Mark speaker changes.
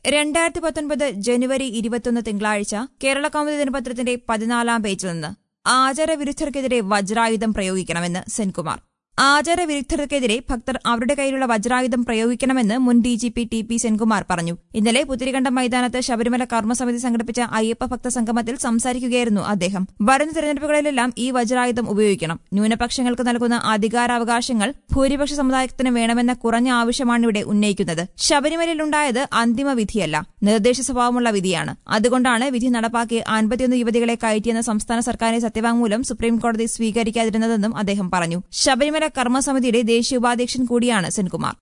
Speaker 1: രണ്ടായിരത്തി പത്തൊൻപത് ജനുവരി ഇരുപത്തൊന്ന് തിങ്കളാഴ്ച കേരള കൗമുദി ദിനപത്രത്തിന്റെ പതിനാലാം പേജിൽ നിന്ന് ആചാരവിരുദ്ധർക്കെതിരെ വജ്രായുധം പ്രയോഗിക്കണമെന്ന് സെൻകുമാർ ആചാരവിരുദ്ധർക്കെതിരെ ഭക്തർ അവരുടെ കയ്യിലുള്ള വജ്രായുധം പ്രയോഗിക്കണമെന്ന് മുൻ D G P T P Senkumar പറഞ്ഞു ഇന്നലെ പുത്തിരികണ്ഠം മൈതാനത്ത് ശബരിമല കർമ്മസമിതി സംഘടിപ്പിച്ച അയ്യപ്പ ഭക്ത സംഗമത്തിൽ സംസാരിക്കുകയായിരുന്നു അദ്ദേഹം വരുന്ന തെരഞ്ഞെടുപ്പുകളിലെല്ലാം ഈ വജ്രായുധം ഉപയോഗിക്കണം ന്യൂനപക്ഷങ്ങൾക്ക് നൽകുന്ന അധികാരാവകാശങ്ങൾ ഭൂരിപക്ഷ സമുദായത്തിന് വേണമെന്ന കുറഞ്ഞ ആവശ്യമാണ് ഇവിടെ ഉന്നയിക്കുന്നത് ശബരിമലയിലുണ്ടായത് അന്തിമ വിധിയല്ല നിർദ്ദേശ സ്വഭാവമുള്ള വിധിയാണ് അതുകൊണ്ടാണ് വിധി നടപ്പാക്കി അൻപത്തിയൊന്ന് യുവതികളെ കയറ്റിയെന്ന സംസ്ഥാന സർക്കാരിന്റെ സത്യവാങ്മൂലം സുപ്രീംകോടതി സ്വീകരിക്കാതിരുന്നതെന്നും അദ്ദേഹം പറഞ്ഞു ശബരിമല കർമ്മസമിതിയുടെ ദേശീയ ഉപാധ്യക്ഷൻ കൂടിയാണ് സെൻകുമാർ